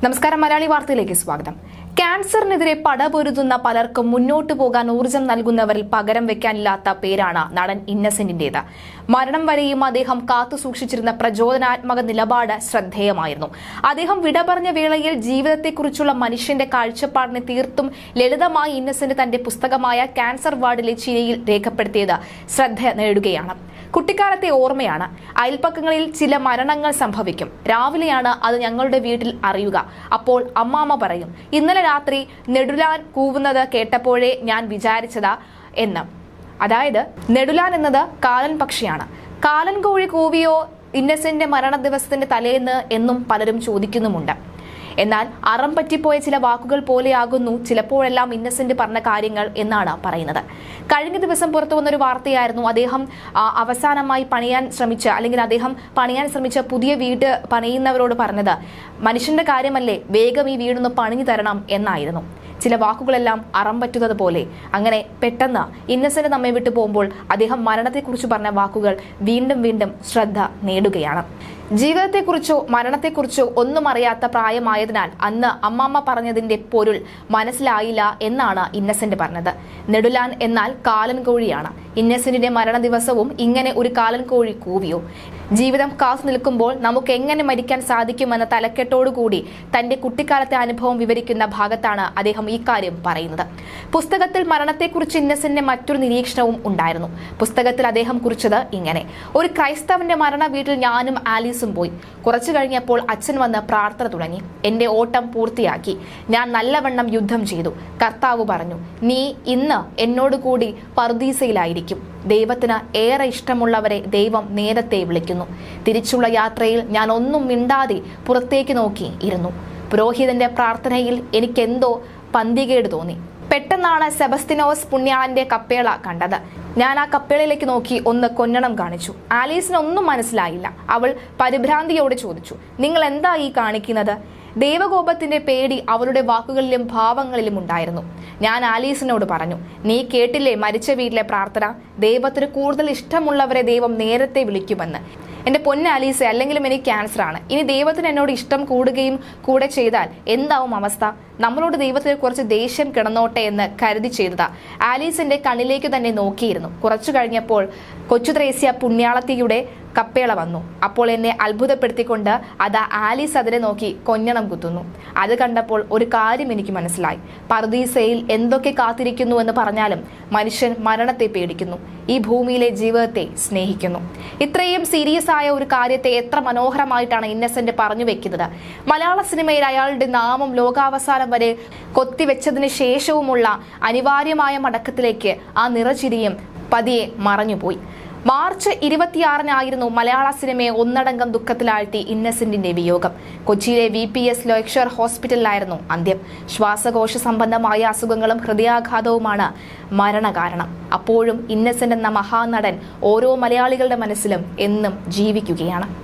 നമസ്കാരം മലയാളി വാർത്തയിലേക്ക് സ്വാഗതം ക്യാൻസറിനെതിരെ പടപൊരുതുന്ന പലർക്കും മുന്നോട്ടു പോകാൻ ഊർജം നൽകുന്നവരിൽ പകരം വെക്കാനില്ലാത്ത പേരാണ് നടൻ ഇന്നസെന്റിന്റേത് മരണം വരെയും അദ്ദേഹം കാത്തു സൂക്ഷിച്ചിരുന്ന പ്രചോദനാത്മക നിലപാട് ശ്രദ്ധേയമായിരുന്നു അദ്ദേഹം വിട പറഞ്ഞ വേളയിൽ ജീവിതത്തെക്കുറിച്ചുള്ള മനുഷ്യന്റെ കാഴ്ചപ്പാടിനെ തീർത്തും ലളിതമായി ഇന്നസെന്റ് തന്റെ പുസ്തകമായ ക്യാൻസർ വാർഡിലെ ചിരയിൽ രേഖപ്പെടുത്തിയത് ശ്രദ്ധ നേടുകയാണ് കുട്ടിക്കാലത്തെ ഓർമ്മയാണ് അയൽപ്പക്കങ്ങളിൽ ചില മരണങ്ങൾ സംഭവിക്കും രാവിലെയാണ് അത് ഞങ്ങളുടെ വീട്ടിൽ അറിയുക അപ്പോൾ അമ്മാമ്മ പറയും ഇന്നലെ രാത്രി നെടുലാൻ കൂവുന്നത് കേട്ടപ്പോഴേ ഞാൻ വിചാരിച്ചതാ എന്ന് അതായത് നെടുലാൻ എന്നത് കാലൻ പക്ഷിയാണ് കാലൻ കോഴി കൂവിയോ ഇന്നസെന്റ് മരണ ദിവസത്തിന്റെ തലേന്ന് എന്നും പലരും ചോദിക്കുന്നുമുണ്ട് എന്നാൽ അറം പറ്റിപ്പോയ ചില വാക്കുകൾ പോലെയാകുന്നു ചിലപ്പോഴെല്ലാം ഇന്നസെന്റ് പറഞ്ഞ കാര്യങ്ങൾ എന്നാണ് പറയുന്നത് കഴിഞ്ഞ ദിവസം പുറത്തു വന്നൊരു വാർത്തയായിരുന്നു അദ്ദേഹം ആ, അവസാനമായി പണിയാൻ ശ്രമിച്ച അല്ലെങ്കിൽ അദ്ദേഹം പണിയാൻ ശ്രമിച്ച പുതിയ വീട് പണിയുന്നവരോട് പറഞ്ഞത് മനുഷ്യന്റെ കാര്യമല്ലേ വേഗം ഈ വീടൊന്ന് പണിഞ്ഞു തരണം എന്നായിരുന്നു ചില വാക്കുകളെല്ലാം അറം പറ്റുന്നത് പോലെ അങ്ങനെ പെട്ടെന്ന് ഇന്നസെന്റ് നമ്മെ വിട്ടു പോകുമ്പോൾ അദ്ദേഹം മരണത്തെക്കുറിച്ച് പറഞ്ഞ വാക്കുകൾ വീണ്ടും വീണ്ടും ശ്രദ്ധ നേടുകയാണ് ജീവിതത്തെക്കുറിച്ചോ മരണത്തെക്കുറിച്ചോ ഒന്നും അറിയാത്ത പ്രായമായതിനാൽ അന്ന് അമ്മാമ്മ പറഞ്ഞതിന്റെ പൊരുൾ മനസ്സിലായില്ല എന്നാണ് ഇന്നസെന്റ് പറഞ്ഞത് നെടുലാൻ എന്നാൽ കാലൻ കോഴിയാണ് ഇന്നസെന്റിന്റെ മരണ ദിവസവും ഇങ്ങനെ ഒരു കാലൻ കോഴി കൂവിയോ ജീവിതം കാത്തു നിൽക്കുമ്പോൾ നമുക്ക് എങ്ങനെ മരിക്കാൻ സാധിക്കുമെന്ന തലക്കെട്ടോടുകൂടി തന്റെ കുട്ടിക്കാലത്തെ അനുഭവം വിവരിക്കുന്ന ഭാഗത്താണ് അദ്ദേഹം ഈ കാര്യം പറയുന്നത് പുസ്തകത്തിൽ മരണത്തെക്കുറിച്ച് ഇന്നസെന്റിന്റെ മറ്റൊരു നിരീക്ഷണവും ഉണ്ടായിരുന്നു പുസ്തകത്തിൽ അദ്ദേഹം കുറിച്ചത് ഇങ്ങനെ ഒരു ക്രൈസ്തവന്റെ മരണ വീട്ടിൽ ഞാനും ആലീസും പോയി കുറച്ചു കഴിഞ്ഞപ്പോൾ അച്ഛൻ വന്ന് പ്രാർത്ഥന തുടങ്ങി എന്റെ ഓട്ടം പൂർത്തിയാക്കി ഞാൻ നല്ലവണ്ണം യുദ്ധം ചെയ്തു കർത്താവ് പറഞ്ഞു നീ ഇന്ന് എന്നോട് കൂടി പർദീസയിലായിരിക്കും ദൈവത്തിന് ഏറെ ഇഷ്ടമുള്ളവരെ ദൈവം നേരത്തെ വിളിക്കുന്നു തിരിച്ചുള്ള യാത്രയിൽ ഞാൻ ഒന്നും മിണ്ടാതെ പുറത്തേക്ക് നോക്കി ഇരുന്നു പുരോഹിതന്റെ പ്രാർത്ഥനയിൽ എനിക്കെന്തോ പന്തികേട് തോന്നി പെട്ടെന്നാണ് സെബസ്തിനോസ് പുണ്യാളന്റെ കപ്പേള കണ്ടത് ഞാൻ ആ കപ്പേളയിലേക്ക് നോക്കി ഒന്ന് കൊഞ്ഞണം കാണിച്ചു ആലീസിന് ഒന്നും മനസ്സിലായില്ല അവൾ പരിഭ്രാന്തിയോട് ചോദിച്ചു നിങ്ങൾ എന്താ ഈ കാണിക്കുന്നത് ദേവകോപത്തിന്റെ പേടി അവളുടെ വാക്കുകളിലും ഭാവങ്ങളിലും ഉണ്ടായിരുന്നു ഞാൻ ആലീസിനോട് പറഞ്ഞു നീ കേട്ടില്ലേ മരിച്ച വീട്ടിലെ പ്രാർത്ഥന ദൈവത്തിന് കൂടുതൽ ഇഷ്ടമുള്ളവരെ ദൈവം നേരത്തെ വിളിക്കുമെന്ന് എന്റെ പൊന്ന ആലീസ് അല്ലെങ്കിലും എനിക്ക് ക്യാൻസർ ആണ് ഇനി ദൈവത്തിന് എന്നോട് ഇഷ്ടം കൂടുകയും കൂടെ ചെയ്താൽ എന്താവും അവസ്ഥ നമ്മളോട് ദൈവത്തിന് കുറച്ച് ദേഷ്യം കിടന്നോട്ടെ എന്ന് കരുതി ചെയ്തതാ ആലീസിന്റെ കണ്ണിലേക്ക് തന്നെ നോക്കിയിരുന്നു കുറച്ചു കഴിഞ്ഞപ്പോൾ കൊച്ചു ത്രേസ്യ പുണ്യാളത്തിയുടെ കപ്പേള വന്നു അപ്പോൾ എന്നെ അത്ഭുതപ്പെടുത്തിക്കൊണ്ട് അതാ ആലീസ് അതിനെ നോക്കി കൊഞ്ഞണം കുത്തുന്നു അത് കണ്ടപ്പോൾ ഒരു കാര്യം എനിക്ക് മനസ്സിലായി പർദീസയിൽ എന്തൊക്കെ കാത്തിരിക്കുന്നു എന്ന് പറഞ്ഞാലും മനുഷ്യൻ മരണത്തെ പേടിക്കുന്നു ഈ ഭൂമിയിലെ ജീവിതത്തെ സ്നേഹിക്കുന്നു ഇത്രയും സീരിയസ് ആയ ഒരു കാര്യത്തെ എത്ര മനോഹരമായിട്ടാണ് ഇന്നസെന്റ് പറഞ്ഞു വെക്കുന്നത് മലയാള സിനിമയിൽ അയാളുടെ നാമം ലോകാവസാനം വരെ കൊത്തിവെച്ചതിന് ശേഷവുമുള്ള അനിവാര്യമായ മടക്കത്തിലേക്ക് ആ നിറചിരിയും പതിയെ മറഞ്ഞുപോയി മാർച്ച് ഇരുപത്തിയാറിനായിരുന്നു മലയാള സിനിമയെ ഒന്നടങ്കം ദുഃഖത്തിലാഴ്ത്തി ഇന്നസെന്റിന്റെ വിയോഗം കൊച്ചിയിലെ വി പി എസ് ലോക്ഷർ ഹോസ്പിറ്റലിലായിരുന്നു അന്ത്യം ശ്വാസകോശ സംബന്ധമായ അസുഖങ്ങളും ഹൃദയാഘാതവുമാണ് മരണകാരണം അപ്പോഴും ഇന്നസെന്റ് എന്ന മഹാനടൻ ഓരോ മലയാളികളുടെ മനസ്സിലും എന്നും ജീവിക്കുകയാണ്